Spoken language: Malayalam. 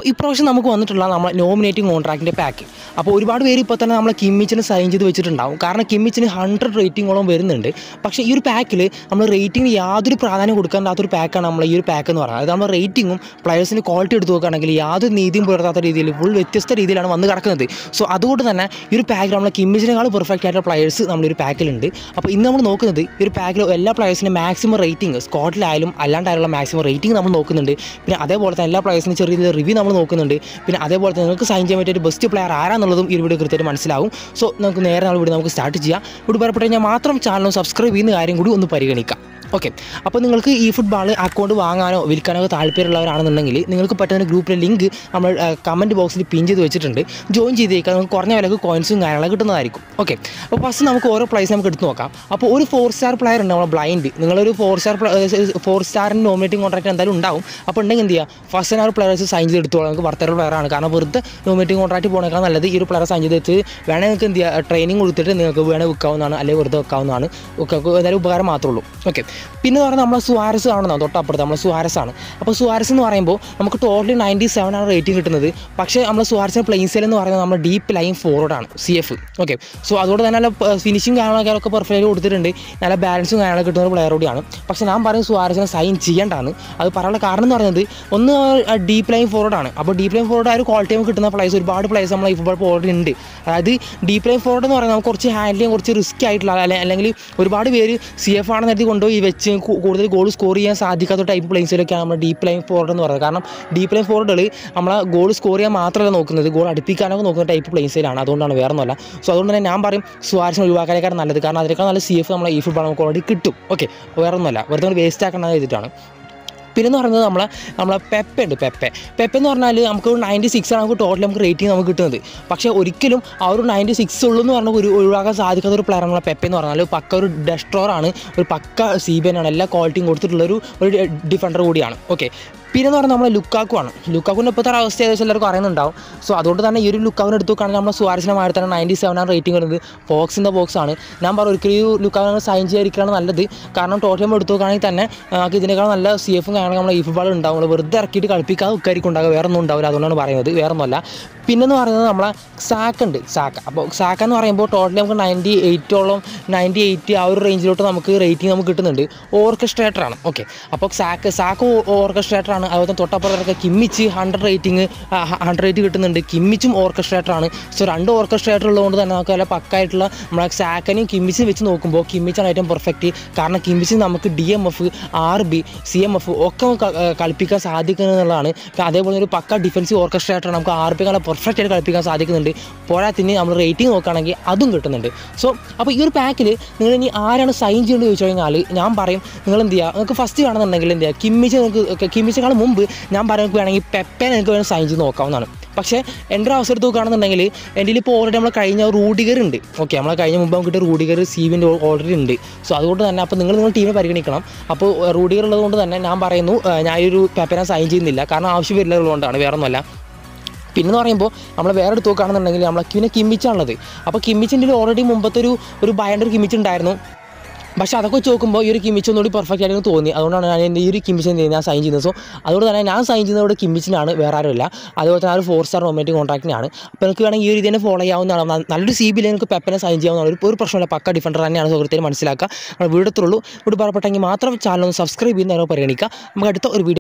അപ്പോൾ ഇപ്രാവശ്യം നമുക്ക് വന്നിട്ടുള്ള നമ്മളെ നോമിനേറ്റിംഗ് കോൺട്രാക്റ്റിൻ്റെ പാക്ക് അപ്പോൾ ഒരുപാട് പേര് ഇപ്പോൾ തന്നെ നമ്മളെ കിമ്മിച്ചിന് സൈൻ ചെയ്ത് വെച്ചിട്ടുണ്ടാവും കാരണം കിമ്മിച്ചിന് ഹൺഡ്രഡ് റേറ്റിംഗോളം വരുന്നുണ്ട് പക്ഷേ ഈ ഒരു പാക്കിൽ നമ്മൾ റേറ്റിംഗ് യാതൊരു പ്രാധാന്യം കൊടുക്കാണ്ടാത്തൊരു പാക്കാണ് നമ്മൾ ഈ ഒരു പാക്ക് എന്ന് പറയുന്നത് അതായത് നമ്മൾ റേറ്റിംഗും പ്ലെയേഴ്സിന് ക്വാളിറ്റി എടുത്ത് നോക്കുകയാണെങ്കിൽ യാതൊരു നീതിയും പുലർത്താത്ത രീതിയിൽ ഫുൾ വ്യത്യസ്ത രീതിയിലാണ് വന്ന് കിടക്കുന്നത് സോ അതുകൊണ്ട് തന്നെ ഈ ഒരു പാക്കിൽ നമ്മളെ കിമ്മിച്ചിനേക്കാൾ പെർഫെക്റ്റ് ആയിട്ടുള്ള പ്ലെയേഴ്സ് നമ്മുടെ ഒരു പാക്കിലുണ്ട് അപ്പോൾ ഇന്ന് നമ്മൾ നോക്കുന്നത് ഈ ഒരു പാക്കിൽ എല്ലാ പ്ലെയേഴ്സിനും മാക്സിമം റേറ്റിംഗ് സ്കോട്ടിലായാലും അല്ലാണ്ടായാലുള്ള മാക്സിമം റേറ്റിംഗ് നമ്മൾ നോക്കുന്നുണ്ട് പിന്നെ അതേപോലെ തന്നെ എല്ലാ പ്ലെയേഴ്സിനും ചെറിയ രീതിയിൽ റിവ്യൂ നമ്മൾ നോക്കുന്നുണ്ട് പിന്നെ അതേപോലെ തന്നെ നിങ്ങൾക്ക് സൈൻ ചെയ്യാൻ പറ്റിയ ഒരു ബെസ്റ്റ് പ്ലെയർ ആരാന്നുള്ളതും ഈ വീഡിയോ കൃത്യമായിട്ട് മനസ്സിലാവും സോ നമുക്ക് നേരെ നമ്മൾ ഇവിടെ നമുക്ക് സ്റ്റാർട്ട് ചെയ്യാം ഇവിടെ പറയപ്പെട്ട് കഴിഞ്ഞാൽ മാത്രം ചാനൽ സബ്സ്ക്രൈബ് ചെയ്യുന്ന കാര്യം കൂടി ഒന്ന് പരിഗണിക്കാം ഓക്കെ അപ്പോൾ നിങ്ങൾക്ക് ഈ ഫുട്ബോൾ അക്കൗണ്ട് വാങ്ങാനോ വിൽക്കാനോ ഒക്കെ താല്പര്യമുള്ളവരാണെന്നുണ്ടെങ്കിൽ നിങ്ങൾക്ക് പറ്റുന്ന ഗ്രൂപ്പിലെ ലിങ്ക് നമ്മൾ കമൻറ്റ് ബോക്സിൽ പിൻ ചെയ്ത് വെച്ചിട്ടുണ്ട് ജോയിൻ ചെയ്തേക്കാം നിങ്ങൾക്ക് കുറഞ്ഞ വിലക്ക് കോയിൻസും കാര്യങ്ങളൊക്കെ കിട്ടുന്നതായിരിക്കും ഓക്കെ അപ്പോൾ ഫസ്റ്റ് നമുക്ക് ഓരോ പ്ലേസ് നമുക്ക് എടുത്ത് നോക്കാം അപ്പോൾ ഒരു ഫോർ സ്റ്റാർ പ്ലെയർ ഉണ്ട് നമ്മളെ ബ്ലൈൻഡ് നിങ്ങളൊരു ഫോർ സ്റ്റാർ ഫോർ സ്റ്റാറിന് നോമിനേറ്റിംഗ് കോൺട്രാക്ട് എന്തായാലും ഉണ്ടാവും അപ്പോൾ ഉണ്ടെങ്കിൽ എന്ത് ചെയ്യുക ഫസ്റ്റ് ആ ഒരു പ്ലെയേഴ്സ് സൈൻ ചെയ്ത് എടുത്തോളാം നമുക്ക് വർത്തര പ്ലെയറാണ് കാരണം വെറുതെ നോമിനേറ്റിംഗ് കോൺട്രാക്ട് പോകണേക്കാൾ നല്ലത് ഈ ഒരു പ്ലെയർ സൈൻ ചെയ്ത് വെച്ച് വേണമെങ്കിൽ നിങ്ങൾക്ക് എന്ത് ചെയ്യുക ട്രെയിനിങ് കൊടുത്തിട്ട് നിങ്ങൾക്ക് വേണേൽ വിൽക്കാവുന്നതാണ് അല്ലെങ്കിൽ വെറുതെ വെക്കാവുന്നതാണ് ഒക്കെ എന്തായാലും ഉപകാരം മാത്രമേ ഉള്ളൂ ഓക്കെ പിന്നെ എന്ന് പറഞ്ഞാൽ നമ്മളെ സുവാരസ് ആണെന്നാണ് തൊട്ടപ്പുറത്ത് നമ്മളെ സുവാരസ് ആണ് അപ്പോൾ സുവാരസ് എന്ന് പറയുമ്പോൾ നമുക്ക് ടോട്ടലി നയൻറ്റി സെവൻ ആണ് റേറ്റിംഗ് കിട്ടുന്നത് പക്ഷേ നമ്മൾ സുവാരസിൻ്റെ പ്ലെയിൻ സെയിൽ എന്ന് പറയുന്നത് നമ്മൾ ഡീപ്പ് ലൈൻ ഫോർവേഡ് ആണ് സി എഫ് ഓക്കെ സോ അതുകൊണ്ട് തന്നെ നല്ല ഫിനിഷിങ് കാര്യങ്ങളൊക്കെ പെർഫെക്റ്റ് കൊടുത്തിട്ടുണ്ട് നല്ല ബാലൻസും കാര്യങ്ങളൊക്കെ കിട്ടുന്ന ഒരു പ്ലെയർ കൂടിയാണ് പക്ഷേ ഞാൻ പറയും സുവാരസിനെ സൈൻ ചെയ്യേണ്ടതാണ് അത് പറയാനുള്ള കാരണം എന്ന് പറയുന്നത് ഒന്ന് ഡീപ്പ് ലൈൻ ഫോർവേഡ് ആണ് അപ്പോൾ ഡീപ്പ് ലൈൻ ഫോർവേഡ് ആ ഒരു ക്വാളിറ്റി നമുക്ക് കിട്ടുന്ന പ്ലേസ് ഒരുപാട് പ്ലേസ് നമ്മൾ ഈ ഫുട്ബോൾ ഓൾറെഡി ഉണ്ട് അതായത് ഡീപ്പ് ലൈൻ ഫോർവേഡ് എന്ന് പറയുന്നത് നമുക്ക് കുറച്ച് ഹാൻഡിൽ ചെയ്യാൻ കുറച്ച് റിസ്ക് ആയിട്ടുള്ള അല്ലെ- അല്ലെങ്കിൽ ഒരുപാട് പേര് സി എഫ് ആണെന്ന് കരുതി കൊണ്ടുപോയി വെച്ച് കു- കൂടുതൽ ഗോൾ സ്കോർ ചെയ്യാൻ സാധിക്കാത്ത ടൈപ്പ് പ്ലേസിലൊക്കെയാണ് നമ്മൾ ഡീപ്പ് ലൈൻ ഫോർവേഡ് എന്ന് പറയുന്നത് കാരണം ഡീപ്പ് ലൈൻ ഫോർവേഡുകൾ നമ്മളെ ഗോൾ സ്കോർ ചെയ്യാൻ മാത്രമല്ല നോക്കുന്നത് ഗോൾ അടുപ്പിക്കാനൊക്കെ നോക്കുന്ന ടൈപ്പ് പ്ലേസിലാണ് അതുകൊണ്ടാണ് വേറെ ഒന്നുമല്ല സോ അതുകൊണ്ട് തന്നെ ഞാൻ പറയും സ്വാരസ്യം ഒഴിവാക്കാനേക്കാൾ നല്ലത് കാരണം അതിനേക്കാൾ നല്ല സി എഫ് നമ്മളെ ഈ ഫുട്ബോൾ നമുക്ക് ഓൾറെഡി കിട്ടും ഓക്കെ വേറെ ഒന്നുമല്ല വെറുതെ വേസ്റ്റ് ആക്കണം ചെയ്തിട്ടാണ് പിന്നെ എന്ന് പറയുന്നത് നമ്മളെ നമ്മളെ പെപ്പ ഉണ്ട് പെപ്പെ പെപ്പ എന്ന് പറഞ്ഞാൽ നമുക്ക് ഒരു നയൻറ്റി സിക്സ് ആണ് നമുക്ക് ടോട്ടൽ നമുക്ക് റേറ്റിംഗ് നമുക്ക് കിട്ടുന്നത് പക്ഷേ ഒരിക്കലും ആ ഒരു നയൻറ്റി സിക്സ് ഉള്ളൂ എന്ന് പറഞ്ഞാൽ ഒരു ഒഴിവാക്കാൻ സാധിക്കാത്ത ഒരു പ്ലെയർ നമ്മളെ പെപ്പ എന്ന് പറഞ്ഞാൽ പക്ക ഒരു ഡെസ്ട്രോർ ആണ് ഒരു പക്ക സി ബി ആണ് എല്ലാ ക്വാളിറ്റിയും കൊടുത്തിട്ടുള്ള ഒരു ഒരു ഡിഫൻഡർ കൂടിയാണ് ഓക്കെ പിന്നെ എന്ന് പറഞ്ഞാൽ നമ്മളെ ലുക്കാക്കു ആണ് ലുക്കാക്കുവിൻ്റെ ഇപ്പോഴത്തെ ഒരു അവസ്ഥ ഏകദേശം എല്ലാവർക്കും അറിയുന്നുണ്ടാവും സോ അതുകൊണ്ട് തന്നെ ഈ ഒരു ലുക്കാവിനെ എടുത്തു നോക്കുകയാണെങ്കിൽ നമ്മൾ സുവാരസിനെ മാറി തന്നെ നയൻറ്റി സെവൻ ആണ് റേറ്റിംഗ് വരുന്നത് ബോക്സിൻ്റെ ബോക്സ് ആണ് ഞാൻ പറഞ്ഞു ഒരിക്കലും ഈ ലുക്കാവിനെ സൈൻ ചെയ്യാതിരിക്കുകയാണ് നല്ലത് കാരണം ടോട്ടൽ നമ്മൾ എടുത്തു നോക്കുകയാണെങ്കിൽ തന്നെ നമുക്ക് ഇതിനേക്കാൾ നല്ല സി എഫും കാര്യങ്ങളും നമ്മൾ ഈ ഫുട്ബോൾ ഉണ്ടാവും നമ്മൾ വെറുതെ ഇറക്കിയിട്ട് കളിപ്പിക്കാതെ ഉക്കായിരിക്കും ഉണ്ടാകുക വേറെ ഒന്നും ഉണ്ടാവില്ല അതുകൊണ്ടാണ് പറയുന്നത് വേറെ ഒന്നുമല്ല പിന്നെന്ന് പറയുന്നത് നമ്മളെ സാക്ക് ഉണ്ട് സാക്ക് അപ്പോൾ സാക്ക എന്ന് പറയുമ്പോൾ ടോട്ടലി നമുക്ക് നയൻറ്റി എയ്റ്റോളം നയൻറ്റി എയ്റ്റ് ആ ഒരു റേഞ്ചിലോട്ട് നമുക്ക് റേറ്റിംഗ് നമുക്ക് കിട്ടുന്നുണ്ട് ഓർക്കസ്ട്രേറ്റർ ആണ് ഓക്കെ അപ്പോൾ സാക്ക് സാക്ക് ഓർക്കസ്ട്രേറ്റർ ആണ് അതുപോലെ തന്നെ തൊട്ടപ്പുറത്തൊക്കെ Kimmich hundred rating hundred rate കിട്ടുന്നുണ്ട് കിമ്മിച്ചും ഓർക്കസ്ട്രേറ്റർ ആണ് സോ രണ്ട് ഓർക്കസ്ട്രേറ്റർ ഉള്ളതുകൊണ്ട് തന്നെ നമുക്ക് നല്ല പക്കായിട്ടുള്ള നമ്മളെ സാക്കനെയും കിമ്മിച്ചും വെച്ച് നോക്കുമ്പോൾ കിമ്മിച്ചാണ് ഏറ്റവും പെർഫെക്റ്റ് കാരണം കിമ്മിച്ച് നമുക്ക് D M F R B C M F ഒക്കെ നമുക്ക് ക- ഏഹ് കളിപ്പിക്കാൻ സാധിക്കുന്നത് എന്നുള്ളതാണ് പിന്നെ അതേപോലെ ഒരു പക്ക ഡിഫൻസീവ് ഓർക്കസ്ട്രേറ്റർ നമുക്ക് ആർ ബി നല്ല പെർഫെക്റ്റ് ആയിട്ട് കളിപ്പിക്കാൻ സാധിക്കുന്നുണ്ട് പോരാത്തിന് നമ്മൾ റേറ്റിംഗ് നോക്കുകയാണെങ്കിൽ അതും കിട്ടുന്നുണ്ട് സോ അപ്പോൾ ഈ ഒരു പാക്കിൽ നിങ്ങൾ ഇനി ആരാണ് സൈൻ ചെയ്യേണ്ടത് ചോദിച്ചു കഴിഞ്ഞാൽ ഞാൻ പറയും നിങ്ങൾ എന്ത് ചെയ്യുക നിങ്ങൾക്ക് ഫസ്റ്റ് വേണമെന്നുണ്ടെങ്കിൽ എന്ത് ചെയ്യുക കിമ്മിച്ച് നിങ്ങൾക്ക് കിമ്മിച്ചേക്കാൾ മുമ്പ് ഞാൻ പറയും നിങ്ങൾക്ക് വേണമെങ്കിൽ പെപ്പെ നിങ്ങൾക്ക് വേണം സൈൻ ചെയ്ത് നോക്കാവുന്നതാണ് പക്ഷേ എൻ്റെ ഒരു അവസരത്തിൽ നോക്കുകയാണെന്നുണ്ടെങ്കിൽ എൻ്റെ ഇപ്പോൾ ഓൾറെഡി നമ്മൾ കഴിഞ്ഞ റൂഡിഗർ ഉണ്ട് ഓക്കെ നമ്മളെ കഴിഞ്ഞ മുമ്പ് നമുക്ക് കിട്ടിയ റൂഡിഗർ സീവിൻ്റെ ഓൾറെഡി ഉണ്ട് സോ അതുകൊണ്ട് തന്നെ അപ്പോൾ നിങ്ങൾ നിങ്ങൾ ടീമിനെ പരിഗണിക്കണം അപ്പോൾ റൂഡിഗർ ഉള്ളതുകൊണ്ട് തന്നെ ഞാൻ പറയുന്നു ഏഹ്, ഞാൻ ഈ ഒരു പെപ്പനെ സൈൻ ചെയ്യുന്നില്ല കാരണം ആവശ്യം വരില്ല ഉള്ളതുകൊണ്ടാണ് വേറെ ഒന്നുമല്ല പിന്നെന്ന് പറയുമ്പോൾ നമ്മൾ വേറെ എടുത്ത് നോക്കുകയാണെന്നുണ്ടെങ്കിൽ നമ്മളെ പിന്നെ കിമ്മിച്ചാണുള്ളത് അപ്പോൾ കിമ്മിച്ചിൻ്റെ ഓൾറെഡി മുമ്പത്തെ ഒരു ഒരു ഭയങ്കര ഒരു കിമ്മിച്ച് ഉണ്ടായിരുന്നു പക്ഷേ അതൊക്കെ വെച്ച് നോക്കുമ്പോൾ ഈ ഒരു കിമ്മിച്ച് ഒന്നുകൂടി പെർഫെക്റ്റ് ആയിട്ട് തോന്നി അതുകൊണ്ടാണ് ഞാൻ എൻ്റെ ഈ ഒരു കിമ്മിച്ച് എന്ത് ചെയ്യുന്നത് ഞാൻ സൈൻ ചെയ്യുന്നത് സോ അതുകൊണ്ട് തന്നെ ഞാൻ സൈൻ ചെയ്യുന്നത് ഇവിടെ കിമ്മിച്ചിനാണ് വേറെ ആരുമില്ല അതുപോലെ തന്നെ ആ ഒരു ഫോർ സ്റ്റാർ റൊമാൻറ്റിക് കോൺട്രാക്റ്റിനാണ് അപ്പോൾ നിങ്ങൾക്ക് വേണമെങ്കിൽ ഈ ഒരു ഇതിനെ ഫോളോ ചെയ്യാവുന്നതാണ് ന- നല്ലൊരു സി ബിയിൽ നിങ്ങൾക്ക് പെപ്പനെ സൈൻ ചെയ്യാവുന്നതാണ് ഒരു ഒരു പ്രശ്നമില്ല പക്ക ഡിഫൻഡർ തന്നെയാണ് സുഹൃത്തിന് മനസ്സിലാക്കുക വീടത്തുള്ളൂ ഇവിടെ പറയപ്പെട്ടെങ്കിൽ മാത്രം ചാനൽ ഒന്ന് സബ്സ്ക്രൈബ് ചെയ്യുന്നതിനോ പരിഗണിക്കുക നമുക്ക് അടുത്ത ഒരു വീഡിയോ